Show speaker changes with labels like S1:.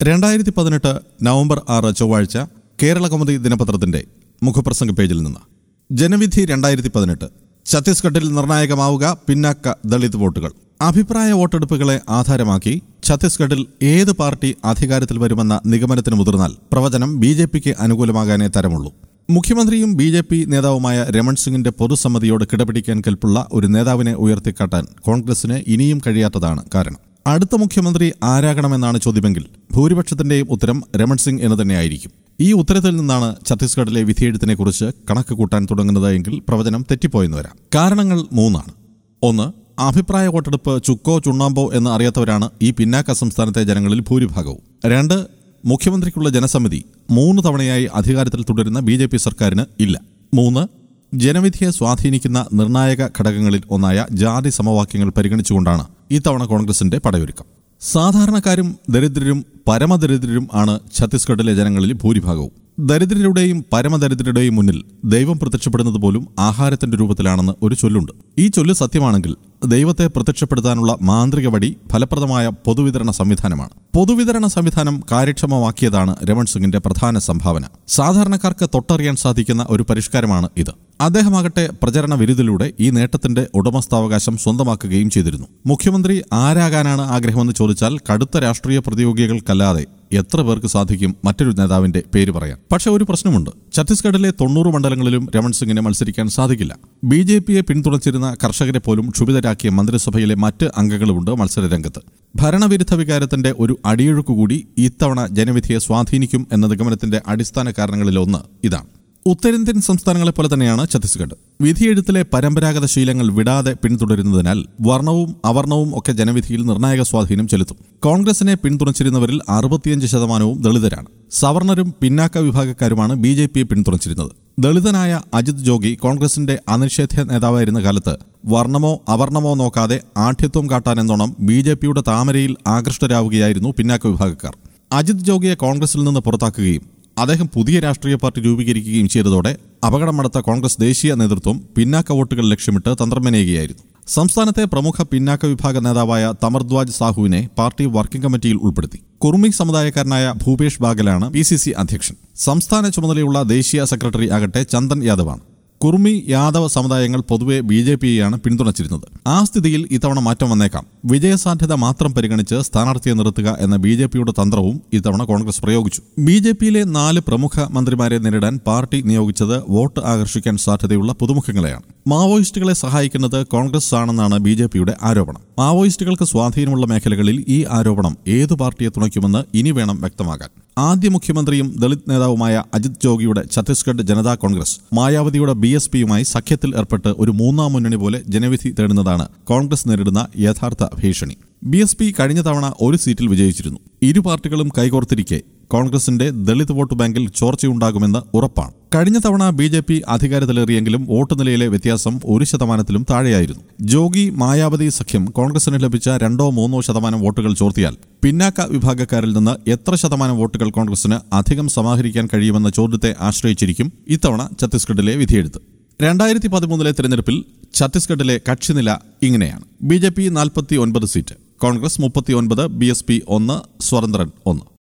S1: രണ്ടായിരത്തി പതിനെട്ട് നവംബർ ആറ് ചൊവ്വാഴ്ച കേരള കൗമുദി ദിനപത്രത്തിന്റെ മുഖപ്രസംഗ പേജിൽ നിന്ന് ജനവിധി രണ്ടായിരത്തി പതിനെട്ട് ഛത്തീസ്ഗഡിൽ നിർണായകമാവുക പിന്നാക്ക ദളിത് വോട്ടുകൾ അഭിപ്രായ വോട്ടെടുപ്പുകളെ ആധാരമാക്കി ഛത്തീസ്ഗഡിൽ ഏത് പാർട്ടി അധികാരത്തിൽ വരുമെന്ന നിഗമനത്തിന് മുതിർന്നാൽ പ്രവചനം ബി ജെ പിക്ക് അനുകൂലമാകാനേ തരമുള്ളൂ മുഖ്യമന്ത്രിയും ബി ജെ പി നേതാവുമായ രമൺ സിംഗിന്റെ പൊതുസമ്മതിയോട് കിടപിടിക്കാൻ കെൽപ്പുള്ള ഒരു നേതാവിനെ ഉയർത്തിക്കാട്ടാൻ കോൺഗ്രസിന് ഇനിയും കഴിയാത്തതാണ് കാരണം അടുത്ത മുഖ്യമന്ത്രി ആരാകണമെന്നാണ് ചോദ്യമെങ്കിൽ ഭൂരിപക്ഷത്തിന്റെയും ഉത്തരം രമൺ സിംഗ് എന്ന് തന്നെയായിരിക്കും ഈ ഉത്തരത്തിൽ നിന്നാണ് ഛത്തീസ്ഗഡിലെ വിധിയെഴുത്തിനെക്കുറിച്ച് കണക്ക് കൂട്ടാൻ തുടങ്ങുന്നത് എങ്കിൽ പ്രവചനം തെറ്റിപ്പോയെന്ന് വരാം കാരണങ്ങൾ മൂന്നാണ് ഒന്ന് അഭിപ്രായ വോട്ടെടുപ്പ് ചുക്കോ ചുണ്ണാമ്പോ എന്ന് അറിയാത്തവരാണ് ഈ പിന്നാക്ക സംസ്ഥാനത്തെ ജനങ്ങളിൽ ഭൂരിഭാഗവും രണ്ട് മുഖ്യമന്ത്രിക്കുള്ള ജനസമിതി മൂന്ന് തവണയായി അധികാരത്തിൽ തുടരുന്ന ബി ജെ പി സർക്കാരിന് ഇല്ല മൂന്ന് ജനവിധിയെ സ്വാധീനിക്കുന്ന നിർണായക ഘടകങ്ങളിൽ ഒന്നായ ജാതി സമവാക്യങ്ങൾ പരിഗണിച്ചുകൊണ്ടാണ് ഇത്തവണ കോൺഗ്രസിന്റെ പടയൊരുക്കം സാധാരണക്കാരും ദരിദ്രരും പരമദരിദ്രരും ആണ് ഛത്തീസ്ഗഡിലെ ജനങ്ങളിൽ ഭൂരിഭാഗവും ദരിദ്രരുടെയും പരമദരിദ്രരുടെയും മുന്നിൽ ദൈവം പ്രത്യക്ഷപ്പെടുന്നത് പോലും ആഹാരത്തിന്റെ രൂപത്തിലാണെന്ന് ഒരു ചൊല്ലുണ്ട് ഈ ചൊല്ല് സത്യമാണെങ്കിൽ ദൈവത്തെ പ്രത്യക്ഷപ്പെടുത്താനുള്ള മാന്ത്രിക വടി ഫലപ്രദമായ പൊതുവിതരണ സംവിധാനമാണ് പൊതുവിതരണ സംവിധാനം കാര്യക്ഷമമാക്കിയതാണ് രമൺ സിംഗിന്റെ പ്രധാന സംഭാവന സാധാരണക്കാർക്ക് തൊട്ടറിയാൻ സാധിക്കുന്ന ഒരു പരിഷ്കാരമാണ് ഇത് അദ്ദേഹമാകട്ടെ പ്രചരണ വിരുദിലൂടെ ഈ നേട്ടത്തിന്റെ ഉടമസ്ഥാവകാശം സ്വന്തമാക്കുകയും ചെയ്തിരുന്നു മുഖ്യമന്ത്രി ആരാകാനാണ് ആഗ്രഹമെന്ന് ചോദിച്ചാൽ കടുത്ത രാഷ്ട്രീയ പ്രതിയോഗികൾക്കല്ലാതെ എത്ര പേർക്ക് സാധിക്കും മറ്റൊരു നേതാവിന്റെ പേര് പറയാൻ പക്ഷെ ഒരു പ്രശ്നമുണ്ട് ഛത്തീസ്ഗഡിലെ തൊണ്ണൂറ് മണ്ഡലങ്ങളിലും രമൺ സിംഗിന് മത്സരിക്കാൻ സാധിക്കില്ല ബി ജെ പിയെ പിന്തുണച്ചിരുന്ന കർഷകരെ പോലും ക്ഷുഭിതരാക്കിയ മന്ത്രിസഭയിലെ മറ്റ് അംഗങ്ങളുമുണ്ട് മത്സരരംഗത്ത് ഭരണവിരുദ്ധ വികാരത്തിന്റെ ഒരു അടിയൊഴുക്കുകൂടി ഇത്തവണ ജനവിധിയെ സ്വാധീനിക്കും എന്ന നിഗമനത്തിന്റെ അടിസ്ഥാന കാരണങ്ങളിലൊന്ന് ഇതാണ് ഉത്തരേന്ത്യൻ സംസ്ഥാനങ്ങളെ പോലെ തന്നെയാണ് ഛത്തീസ്ഗഡ് വിധിയെഴുത്തിലെ പരമ്പരാഗത ശീലങ്ങൾ വിടാതെ പിന്തുടരുന്നതിനാൽ വർണ്ണവും അവർണവും ഒക്കെ ജനവിധിയിൽ നിർണായക സ്വാധീനം ചെലുത്തും കോൺഗ്രസിനെ പിന്തുണച്ചിരുന്നവരിൽ അറുപത്തിയഞ്ച് ശതമാനവും ദളിതരാണ് സവർണരും പിന്നാക്ക വിഭാഗക്കാരുമാണ് ബി ജെ പിയെ പിന്തുണച്ചിരുന്നത് ദളിതനായ അജിത് ജോഗി കോൺഗ്രസിന്റെ അനിഷേധ്യ നേതാവായിരുന്ന കാലത്ത് വർണ്ണമോ അവർണമോ നോക്കാതെ ആഠ്യത്വം കാട്ടാനെന്നോണം ബി ജെ പിയുടെ താമരയിൽ ആകൃഷ്ടരാവുകയായിരുന്നു പിന്നാക്ക വിഭാഗക്കാർ അജിത് ജോഗിയെ കോൺഗ്രസിൽ നിന്ന് പുറത്താക്കുകയും അദ്ദേഹം പുതിയ രാഷ്ട്രീയ പാർട്ടി രൂപീകരിക്കുകയും ചെയ്തതോടെ അപകടം നടത്ത കോൺഗ്രസ് ദേശീയ നേതൃത്വം പിന്നാക്ക വോട്ടുകൾ ലക്ഷ്യമിട്ട് തന്ത്രമെനയുകയായിരുന്നു സംസ്ഥാനത്തെ പ്രമുഖ പിന്നാക്ക വിഭാഗ നേതാവായ തമർദ്വാജ് സാഹുവിനെ പാർട്ടി വർക്കിംഗ് കമ്മിറ്റിയിൽ ഉൾപ്പെടുത്തി കുർമി സമുദായക്കാരനായ ഭൂപേഷ് ബാഗലാണ് പി സി സി അധ്യക്ഷൻ സംസ്ഥാന ചുമതലയുള്ള ദേശീയ സെക്രട്ടറി ആകട്ടെ ചന്ദൻ യാദവാണ് കുർമി യാദവ് സമുദായങ്ങൾ പൊതുവെ ബി ജെ പിയെയാണ് പിന്തുണച്ചിരുന്നത് ആ സ്ഥിതിയിൽ ഇത്തവണ മാറ്റം വന്നേക്കാം വിജയസാധ്യത മാത്രം പരിഗണിച്ച് സ്ഥാനാർത്ഥിയെ നിർത്തുക എന്ന ബി ജെ പിയുടെ തന്ത്രവും ഇത്തവണ കോൺഗ്രസ് പ്രയോഗിച്ചു ബി ജെ പിയിലെ നാല് പ്രമുഖ മന്ത്രിമാരെ നേരിടാൻ പാർട്ടി നിയോഗിച്ചത് വോട്ട് ആകർഷിക്കാൻ സാധ്യതയുള്ള പുതുമുഖങ്ങളെയാണ് മാവോയിസ്റ്റുകളെ സഹായിക്കുന്നത് കോൺഗ്രസ് ആണെന്നാണ് ബി ജെ പിയുടെ ആരോപണം മാവോയിസ്റ്റുകൾക്ക് സ്വാധീനമുള്ള മേഖലകളിൽ ഈ ആരോപണം ഏതു പാർട്ടിയെ തുണയ്ക്കുമെന്ന് ഇനി വേണം വ്യക്തമാകാൻ ആദ്യ മുഖ്യമന്ത്രിയും ദളിത് നേതാവുമായ അജിത് ജോഗിയുടെ ഛത്തീസ്ഗഡ് ജനതാ കോൺഗ്രസ് മായാവതിയുടെ ബി എസ് പിയുമായി സഖ്യത്തിൽ ഏർപ്പെട്ട് ഒരു മൂന്നാം മുന്നണി പോലെ ജനവിധി തേടുന്നതാണ് കോൺഗ്രസ് നേരിടുന്ന യഥാർത്ഥ ഭീഷണി ബി എസ് പി കഴിഞ്ഞ തവണ ഒരു സീറ്റിൽ വിജയിച്ചിരുന്നു ഇരു പാർട്ടികളും കൈകോർത്തിരിക്കെ കോൺഗ്രസിന്റെ ദളിത് വോട്ട് ബാങ്കിൽ ചോർച്ചയുണ്ടാകുമെന്ന് ഉറപ്പാണ് കഴിഞ്ഞ തവണ ബി ജെ പി അധികാരത്തിലേറിയെങ്കിലും വോട്ട് നിലയിലെ വ്യത്യാസം ഒരു ശതമാനത്തിലും താഴെയായിരുന്നു ജോഗി മായാവതി സഖ്യം കോൺഗ്രസിന് ലഭിച്ച രണ്ടോ മൂന്നോ ശതമാനം വോട്ടുകൾ ചോർത്തിയാൽ പിന്നാക്ക വിഭാഗക്കാരിൽ നിന്ന് എത്ര ശതമാനം വോട്ടുകൾ കോൺഗ്രസിന് അധികം സമാഹരിക്കാൻ കഴിയുമെന്ന ചോദ്യത്തെ ആശ്രയിച്ചിരിക്കും ഇത്തവണ ഛത്തീസ്ഗഡിലെ വിധിയെഴുത്ത് രണ്ടായിരത്തി പതിമൂന്നിലെ തെരഞ്ഞെടുപ്പിൽ ഛത്തീസ്ഗഡിലെ കക്ഷിനില ഇങ്ങനെയാണ് ബി ജെ പി നാൽപ്പത്തി ഒൻപത് സീറ്റ് കോൺഗ്രസ് മുപ്പത്തി ഒൻപത് ബി എസ് പി ഒന്ന് സ്വതന്ത്രൻ ഒന്ന്